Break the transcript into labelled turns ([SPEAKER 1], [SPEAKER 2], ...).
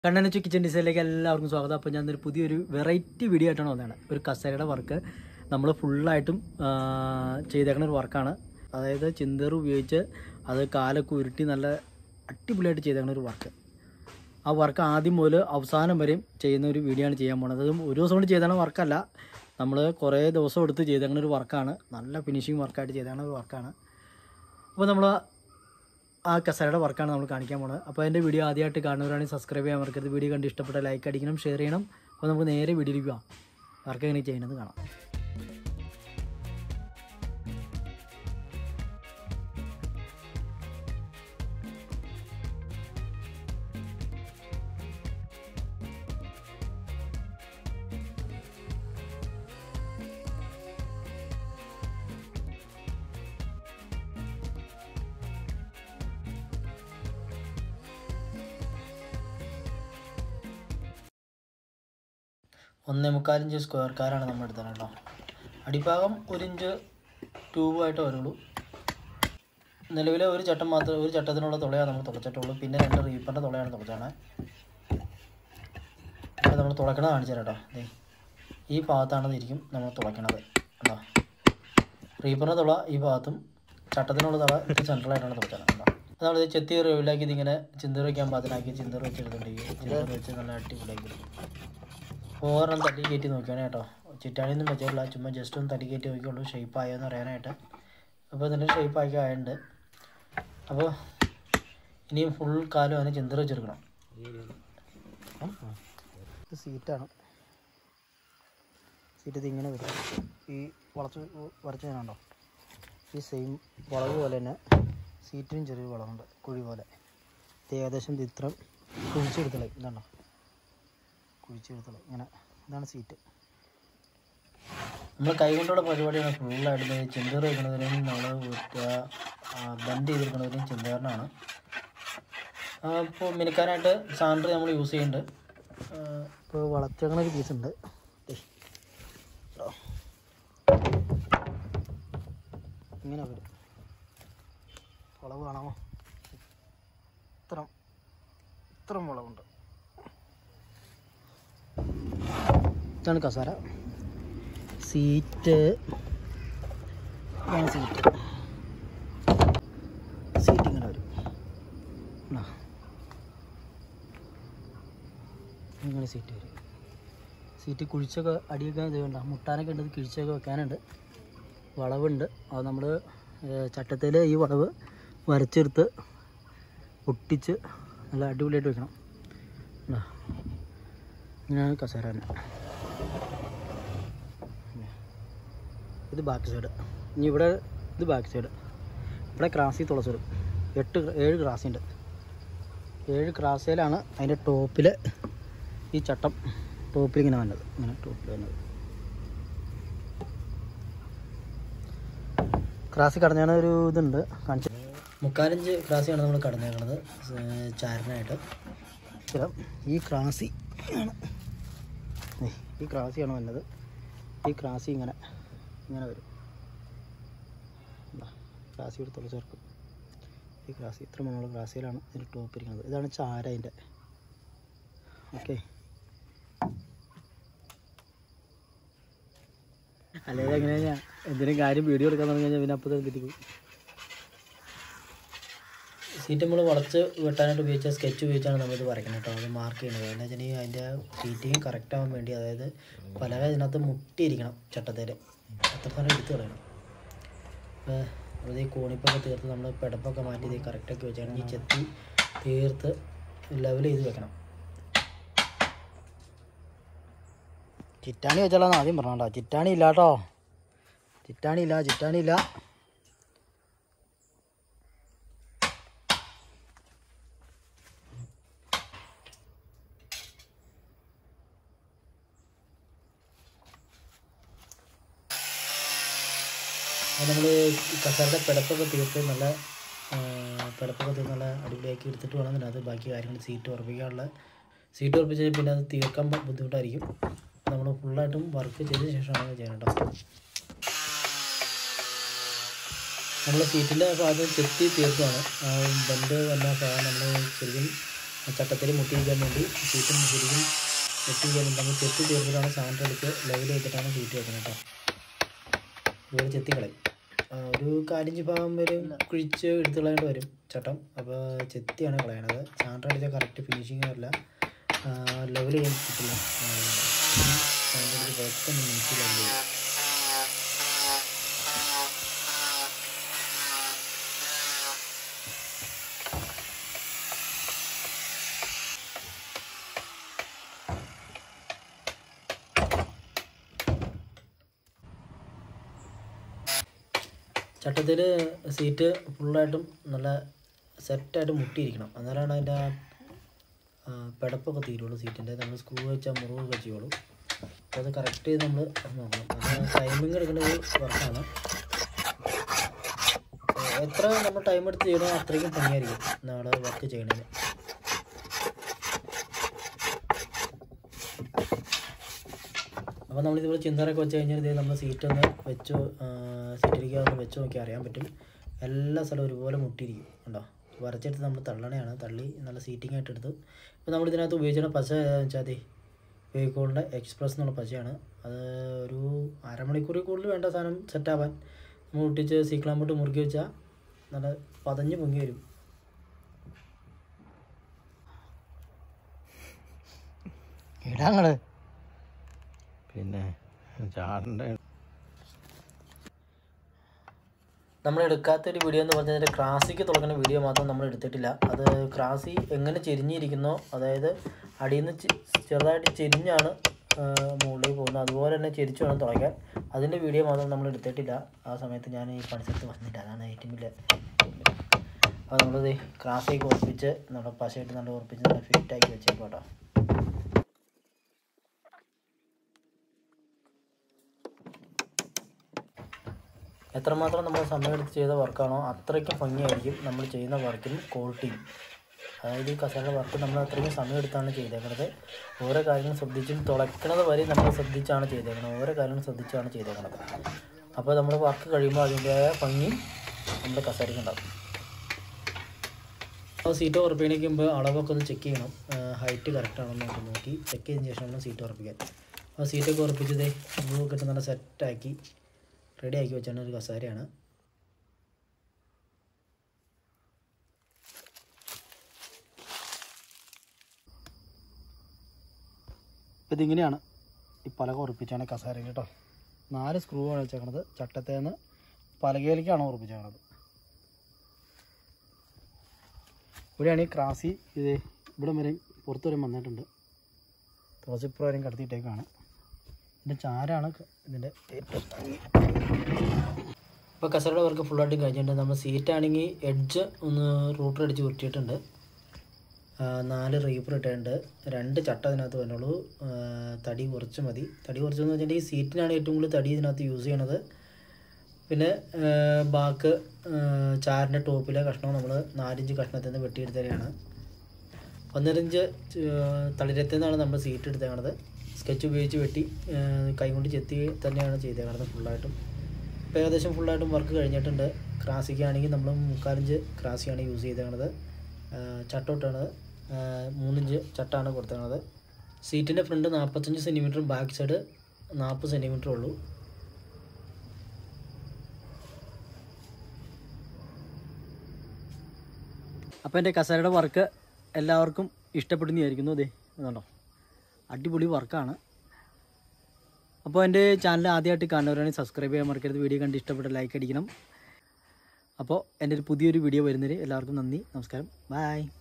[SPEAKER 1] കണ്ണനച്ചു kitchen ഡിസൈനിലേക്ക് എല്ലാവർക്കും സ്വാഗതം അപ്പോൾ ഞാൻ ഒരു പുതിയൊരു വെറൈറ്റി വീഡിയോ ആയിട്ടാണ് വന്നതാണ് ഒരു കസേരയുടെ വർക്ക് നമ്മൾ ഫുള്ളായിട്ടും ചെയ്തേക്കുന്ന ഒരു വർക്കാണ് അതായത് ചിന്തർ ഉപയോഗിച്ച് അത് കാലൊക്കെ ഉരുട്ടി നല്ല അടിപൊളിയായിട്ട് ചെയ്തേക്കുന്ന ഒരു വർക്ക് ആ വർക്ക് ആദ്യം മുതൽ അവസാനം വരെയും ചെയ്യുന്ന ഒരു വീഡിയോ ആണ് ചെയ്യാൻ പോണത് അതും ഒരു ദിവസം കൊണ്ട് ചെയ്തേക്കുന്ന വർക്കല്ല നമ്മൾ കുറേ ദിവസം എടുത്ത് ചെയ്തേക്കുന്ന ഒരു വർക്കാണ് നല്ല ഫിനിഷിങ് വർക്കായിട്ട് ചെയ്തേക്കുന്ന ഒരു വർക്കാണ് അപ്പോൾ നമ്മൾ ആ കസേരയുടെ വർക്കാണ് നമ്മൾ കാണിക്കാൻ പോകുന്നത് അപ്പോൾ എൻ്റെ വീഡിയോ ആദ്യമായിട്ട് കാണുന്നവരാണെങ്കിൽ സബ്സ്ക്രൈബ് ചെയ്യാൻ മറക്കരുത് വീഡിയോ കണ്ട് ഇഷ്ടപ്പെട്ട ലൈക്ക് അടിക്കണം ഷെയർ ചെയ്യണം അപ്പോൾ നമുക്ക് നേരെ വീഡിയോയിലേക്ക് പോകാം വർക്ക് എങ്ങനെ ചെയ്യുന്നത് കാണാം ഒന്നേ മുക്കാലിഞ്ച് സ്ക്വയർ കാറാണ് നമ്മൾ എടുത്തത് കേട്ടോ അടിഭാഗം ഒരു ഇഞ്ച് ട്യൂബായിട്ട് വരുള്ളൂ നിലവിലെ ഒരു ചട്ടം മാത്രം ഒരു ചട്ടത്തിനുള്ള തുളയാണ് നമ്മൾ തുളച്ചിട്ടുള്ളൂ പിന്നെ രണ്ട് റീപ്പറിൻ്റെ തുളയാണ് തുളച്ചാണ് അപ്പോൾ നമ്മൾ തുളക്കണത് കാണിച്ചു തരാം കേട്ടോ ദേ ഈ ഭാഗത്താണ് ഇരിക്കും നമ്മൾ തുളയ്ക്കണത് കേട്ടോ റീപ്പറിൻ്റെ തുള ഈ ഭാഗത്തും ചട്ടത്തിനുള്ള തുള ഇത് സെൻട്രലായിട്ടാണ് തുളച്ചത് കേട്ടോ നമ്മൾ ചെത്തി റെവിലാക്കി ഇതിങ്ങനെ ചിന്തർ വയ്ക്കാൻ പാകത്തിനാക്കി ചിന്തർ വെച്ചെടുത്തിട്ടുണ്ടെങ്കിൽ ചിന്തർ വെച്ച് നല്ല അടിപൊളിയാക്കി എടുക്കും ഓരെണ്ണം തട്ടി കയറ്റി നോക്കിയാണ് കേട്ടോ ചിറ്റാണിയൊന്നും വെച്ചിട്ടില്ല ചുമ്മാ ജസ്റ്റ് ഒന്ന് തട്ടി കയറ്റി നോക്കിയുള്ളൂ ഷേപ്പ് ആയോന്ന് അറിയാനായിട്ട് അപ്പോൾ ഇതിൻ്റെ ഷേപ്പ് ആക്കി ആയിട്ടുണ്ട് അപ്പോൾ ഇനിയും ഫുൾ കാലം അതിന് ചിന്തർ വെച്ചെടുക്കണം ഇത് സീറ്റാണ് സീറ്റ് ഇത് ഇങ്ങനെ വരും ഈ വളച്ച് വരച്ച് തന്നെയുണ്ടോ ഈ സെയിം വളവ് പോലെ തന്നെ സീറ്റിനും ചെറിയൊരു വളവുണ്ട് കുഴി പോലെ ഇത് ഏകദേശം ഇത് ഇത്ര കുഴിച്ചെടുത്തളേ ഇതാണ്ടോ കുഴിച്ചെടുത്തുള്ളൂ ഇങ്ങനെ ഇതാണ് സീറ്റ് നമ്മൾ കൈകൊണ്ടുള്ള പരിപാടിയാണ് ഫുള്ളായിട്ട് ചെന്തേറ് വെക്കുന്നതിനും നമ്മൾ ബണ്ട് ചെയ്തെടുക്കുന്നതിനും ചെന്തേറിനാണ് ഇപ്പോൾ മിനുക്കാനായിട്ട് സാൻഡർ നമ്മൾ യൂസ് ചെയ്യുന്നുണ്ട് ഇപ്പോൾ വളച്ചേക്കണ ഒരു പീസ് ഉണ്ട് ഇങ്ങനെ വരും വളവ് കാണാമോ ഇത്ര ഇത്ര വളവുണ്ട് ഇതാണ് കസാര സീറ്റ് ഇതാണ് സീറ്റ് സീറ്റ് ഇങ്ങനെ വരും ആ. ഇങ്ങനെ സീറ്റ് വരും സീറ്റ് കുഴിച്ചൊക്കെ അടിയൊക്കെ ഇത് വേണ്ട മുട്ടാനൊക്കെ ഉണ്ട് ഇത് കിഴിച്ചൊക്കെ വെക്കാനുണ്ട് വളവുണ്ട് അത് നമ്മൾ ചട്ടത്തിൽ ഈ വളവ് വരച്ചെടുത്ത് ഒട്ടിച്ച് നല്ല അടിപൊളിയായിട്ട് വെക്കണം ആ. ഇങ്ങനെയാണ് കസേര തന്നെ ഇത് ബാക്ക് സൈഡ് ഇനി ഇവിടെ ഇത് ബാക്ക് സൈഡ് ഇവിടെ ക്രാസി തുളച്ചിടും എട്ട് ഏഴ് ക്രാസിയുണ്ട് ഏഴ് ക്രാസയിലാണ് അതിൻ്റെ ടോപ്പിൽ ഈ ചട്ടം ടോപ്പിൽ ഇങ്ങനെ വന്നത് ഇങ്ങനെ ടോപ്പിൽ വന്നത് ക്രാസി കടഞ്ഞാണ് ഒരു ഇതുണ്ട് കാണിച്ചു മുക്കാലഞ്ച് ക്രാസിയാണ് നമ്മൾ കടഞ്ഞേക്കണത് ചാരനായിട്ട് സ്ഥിരം ഈ ക്രാസി ആണ് ദേ, ഈ ക്രാസിയാണ് വന്നത് ഈ ക്രാസി ഇങ്ങനെ ഇങ്ങനെ വരും ഇതാ, ക്രാസി എടുത്തുള്ള ചേർക്കും ഈ ക്രാസി ഇത്ര മണമുള്ള ക്രാസിയിലാണ് ഇതിൽ ടോപ്പ് ഇരിക്കുന്നത് ഇതാണ് ചാര അതിൻ്റെ ഓക്കെ അല്ലെങ്കിൽ എങ്ങനെയാ എന്തെങ്കിലും കാര്യം വീഡിയോ എടുക്കാൻ തുടങ്ങി കഴിഞ്ഞാൽ പിന്നെ അപ്പോൾ തെറ്റിക്കും സീറ്റ് നമ്മൾ വളച്ച് വെട്ടാനായിട്ട് ഉപയോഗിച്ച സ്കെച്ച് ഉപയോഗിച്ചാണ് നമ്മളിത് വരയ്ക്കുന്നത് കേട്ടോ അത് മാർക്ക് ചെയ്യുന്നത് എന്താ വെച്ചിട്ടുണ്ടെങ്കിൽ അതിൻ്റെ സീറ്റിങ് കറക്റ്റ് ആവാൻ വേണ്ടി അതായത് പലക ഇതിനകത്ത് മുട്ടിയിരിക്കണം ചട്ടത്തേൽ അത്രത്തോളം എടുത്ത് കളയണം അപ്പോൾ അത് ഈ കോണിപ്പൊക്കെ തീർത്ത് നമ്മൾ പിടപ്പൊക്കെ മാറ്റി ഇത് കറക്റ്റാക്കി വെച്ചാണെങ്കിൽ ചെത്തി തീർത്ത് ലെവൽ ചെയ്ത് വെക്കണം ചിറ്റാണി വെച്ചാലാണ് ആദ്യം പറഞ്ഞോ ചിറ്റാണി ഇല്ല കേട്ടോ ചിറ്റാണി ഇല്ല ചിറ്റാണി ഇല്ല നമ്മൾ കസാരയുടെ പിടപ്പൊക്കെ തീർത്ത് നല്ല ആ, പിടപ്പൊക്കെ തീർത്ത് നല്ല അടിപൊളിയാക്കി എടുത്തിട്ട് വേണം ഇതിനകത്ത് ബാക്കി കാര്യങ്ങൾ സീറ്റ് ഉറപ്പിക്കാനുള്ള സീറ്റ് ഉറപ്പിച്ച് കഴിഞ്ഞാൽ പിന്നെ അത് തീർക്കാൻ ബ- ബുദ്ധിമുട്ടായിരിക്കും നമ്മൾ ഫുള്ളായിട്ടും വർക്ക് ചെയ്ത ശേഷമാണ് ചെയ്യണം കേട്ടോ നമ്മൾ സീറ്റിൻ്റെ ഭാഗം ചെത്തി തീർക്കുകയാണ് ആ ബണ്ട് വന്ന ഭാഗം നമ്മൾ ശരിക്കും ചട്ടത്തിൽ മുട്ടിയിരിക്കാൻ വേണ്ടി സീറ്റും ശരിക്കും ചെത്തിക്കാൻ നമ്മൾ ചെത്തി തീർത്തിട്ടാണ് സാധനം എടുത്ത് ലെവൽ ചെയ്തിട്ടാണ് സീറ്റ് വെക്കുന്നത് കേട്ടോ ഇതുപോലെ ചെത്തിക്കളയും ആ, ഒരു കാലിഞ്ച് ഭാഗം വരെ കുഴിച്ച് എടുത്ത് കളയേണ്ടി വരും ചട്ടം അപ്പോൾ ചെത്തിയാണ് കളയണത് സാൻഡർ അടിച്ചാൽ കറക്റ്റ് ഫിനിഷിങ് വരില്ല ലെവൽ ചെയ്യാൻ പറ്റില്ല സാൻഡർ അടിച്ച് പെട്ടെന്ന് മിനിറ്റ് ലെവൽ ചെയ്യും ചട്ടത്തിൽ സീറ്റ് ഫുള്ളായിട്ടും നല്ല സെറ്റായിട്ട് മുട്ടിയിരിക്കണം അന്നേരമാണ് അതിൻ്റെ ആ ആ, പിടപ്പൊക്കെ തീരുള്ളൂ സീറ്റിൻ്റെ നമ്മൾ സ്ക്രൂ വെച്ചാൽ മുറിവൊക്കെ ചെയ്യുള്ളൂ അപ്പോൾ അത് കറക്റ്റ് നമ്മൾ നോക്കണം അത് ടൈമിങ് എടുക്കേണ്ട ഒരു വർക്കാണ് എത്ര നമ്മൾ ടൈം എടുത്ത് ചെയ്യണോ അത്രയ്ക്കും ഭംഗിയായിരിക്കും നമ്മൾ വർക്ക് ചെയ്യണതിന് അപ്പോൾ നമ്മൾ ഇതുപോലെ ചിന്തറൊക്കെ വെച്ച് കഴിഞ്ഞാൽ ഇതേ നമ്മൾ സീറ്റ് ഒന്ന് വെച്ച് സീറ്റിലേക്ക് ഒന്ന് വെച്ച് നോക്കി അറിയാൻ പറ്റും എല്ലാ സ്ഥലവും ഒരുപോലെ മുട്ടിയിരിക്കും ഉണ്ടോ വരച്ചെടുത്ത് നമ്മൾ തള്ളണയാണ് തള്ളി നല്ല സീറ്റിംഗ് ആയിട്ട് എടുത്തു ഇപ്പോൾ നമ്മൾ ഇതിനകത്ത് ഉപയോഗിച്ചിരുന്ന പശ ഏതാണെന്ന് വെച്ചാൽ അതെ വേക്കോളിൻ്റെ എക്സ്പ്രസ് എന്നുള്ള പശയാണ് അത് ഒരു അരമണിക്കൂറിൽ കൂടുതൽ വേണ്ട സാധനം സെറ്റാവാൻ നമ്മൾ ഒട്ടിച്ച് സീക്ലാമ്പോട്ട് മുറുക്കി വെച്ചാൽ നല്ല പതഞ്ഞ് പൊങ്ങി വരും
[SPEAKER 2] ഇടാങ്ങള് പിന്നെ ചാടണ്ട
[SPEAKER 1] നമ്മൾ എടുക്കാത്തൊരു വീഡിയോ എന്ന് പറഞ്ഞാൽ ക്രാസിക്ക് തുടങ്ങുന്ന വീഡിയോ മാത്രം നമ്മൾ എടുത്തിട്ടില്ല അത് ക്രാസി എങ്ങനെ ചെരിഞ്ഞിരിക്കുന്നോ അതായത് അടിയിൽ നിന്ന് ചെ- ചെറുതായിട്ട് ചെരിഞ്ഞാണ് ആ, മുകളിലേക്ക് പോകുന്നത് അതുപോലെ തന്നെ ചെരിച്ചു വേണം തുടങ്ങാൻ അതിൻ്റെ വീഡിയോ മാത്രം നമ്മൾ എടുത്തിട്ടില്ല ആ സമയത്ത് ഞാൻ ഈ പണിസ്ഥലത്ത് വന്നില്ല അതാണ് ഏറ്റവും വലിയ അപ്പോൾ നമ്മളിത് ക്രാസിയൊക്കെ ഉറപ്പിച്ച് നമ്മുടെ പശയിട്ട് നല്ല ഉറപ്പിച്ച് നല്ല ഫിറ്റാക്കി വെച്ചേക്കും കേട്ടോ എത്രമാത്രം നമ്മൾ സമയമെടുത്ത് ചെയ്ത വർക്കാണോ അത്രയ്ക്കും ഭംഗിയായിരിക്കും നമ്മൾ ചെയ്യുന്ന വർക്കിന് ക്വാളിറ്റിയും അതായത് ഈ കസേരയുടെ വർക്ക് നമ്മൾ അത്രയ്ക്കും സമയമെടുത്താണ് ചെയ്തേക്കുന്നത് ഓരോ കാര്യങ്ങളും ശ്രദ്ധിച്ചും തുളയ്ക്കണത് വരെ നമ്മൾ ശ്രദ്ധിച്ചാണ് ചെയ്തേക്കുന്നത് ഓരോ കാര്യങ്ങളും ശ്രദ്ധിച്ചാണ് ചെയ്തേക്കുന്നത് അപ്പോൾ നമ്മൾ വർക്ക് കഴിയുമ്പോൾ അതിൻ്റെതായ ഭംഗിയും നമ്മുടെ കസേരയ്ക്ക് ഉണ്ടാകും അപ്പോൾ സീറ്റ് ഉറപ്പിക്കണേക്ക് മുമ്പ് അളവൊക്കെ ഒന്ന് ചെക്ക് ചെയ്യണം ഹൈറ്റ് കറക്റ്റ് ആണോ എന്നൊക്കെ നോക്കി ചെക്ക് ചെയ്തതിന് ശേഷം വേണം സീറ്റ് ഉറപ്പിക്കാൻ അപ്പോൾ സീറ്റൊക്കെ ഉറപ്പിച്ചതേ ബ്ലൂക്കെ ഇട്ട് നല്ല സെറ്റാക്കി റെഡി ആക്കി വെച്ചാണ് ഒരു കസാരയാണ് ഇപ്പം ഇതിങ്ങനെയാണ് ഈ പലക ഉറപ്പിച്ചാണ് കസാര കേട്ടോ നാല് സ്ക്രൂ ആണ് വെച്ചേക്കണത് ചട്ടത്തേന്ന് പലകയിലേക്കാണ് ഉറപ്പിച്ചേക്കണത് ഇവിടെയാണ് ഈ ക്രാസി ഇത് ഇവിടെ വരെ പുറത്ത് വരെ വന്നിട്ടുണ്ട് തുളസിപ്പുറം വരെയും കടത്തിയിട്ടേക്കാണ് ഇതിൻ്റെ ചാരാണ് ക- ഇതിൻ്റെ ഏറ്റവും ഭംഗി ഇപ്പോൾ കസരയുടെ വർക്ക് ഫുള്ളായിട്ടും കഴിഞ്ഞിട്ടുണ്ട് നമ്മൾ സീറ്റാണെങ്കിൽ എഡ്ജ് ഒന്ന് റൂട്ടർ അടിച്ച് ഉരുട്ടിയിട്ടുണ്ട് ആ, നാല് റീപ്പർ ഇട്ടിട്ടുണ്ട് രണ്ട് ചട്ട ഇതിനകത്ത് വരുന്നുള്ളൂ ആ, തടി കുറച്ച് മതി തടി കുറച്ചെന്ന് വെച്ചിട്ടുണ്ടെങ്കിൽ ഈ സീറ്റിനാണ് ഏറ്റവും കൂടുതൽ തടി ഇതിനകത്ത് യൂസ് ചെയ്യണത് പിന്നെ ആ, ബാക്ക് ആ, ചാറിൻ്റെ ടോപ്പിലെ കഷ്ണം നമ്മൾ നാലിഞ്ച് കഷ്ണത്തിൽ നിന്ന് വെട്ടിയെടുത്തതാണ് ഒന്നരഞ്ച് തളിരത്തിൽ നിന്നാണ് നമ്മൾ സീറ്റ് എടുത്തേക്കണത് സ്കെച്ച് ഉപയോഗിച്ച് വെട്ടി ആ, കൈകൊണ്ട് ചെത്തി തന്നെയാണ് ചെയ്തേക്കണത് ഫുള്ളായിട്ടും ഇപ്പോൾ ഏകദേശം ഫുള്ളായിട്ടും വർക്ക് കഴിഞ്ഞിട്ടുണ്ട് ക്രാസിക്കാണെങ്കിൽ നമ്മൾ മുക്കാലിഞ്ച് ക്രാസിയാണ് യൂസ് ചെയ്തേക്കണത് ചട്ടോട്ടാണ് മൂന്നിഞ്ച് ചട്ടാണ് കൊടുത്തേക്കണത് സീറ്റിൻ്റെ ഫ്രണ്ട് നാൽപ്പത്തഞ്ച് സെൻറ്റിമീറ്ററും ബാക്ക് സൈഡ് നാൽപ്പത് സെൻറ്റിമീറ്റർ ഉള്ളൂ അപ്പോൾ എൻ്റെ കസേരയുടെ വർക്ക് എല്ലാവർക്കും ഇഷ്ടപ്പെടുന്ന വിചാരിക്കുന്നു അതെ അതുകൊണ്ടോ അടിപൊളി വർക്കാണ് അപ്പോൾ എൻ്റെ ചാനൽ ആദ്യമായിട്ട് കാണുന്നവരാണെങ്കിൽ സബ്സ്ക്രൈബ് ചെയ്യാൻ മറക്കരുത് വീഡിയോ കണ്ട് ഇഷ്ടപ്പെട്ട ലൈക്ക് അടിക്കണം അപ്പോൾ എൻ്റെ ഒരു പുതിയൊരു വീഡിയോ വരുന്നതിന് എല്ലാവർക്കും നന്ദി നമസ്കാരം ബൈ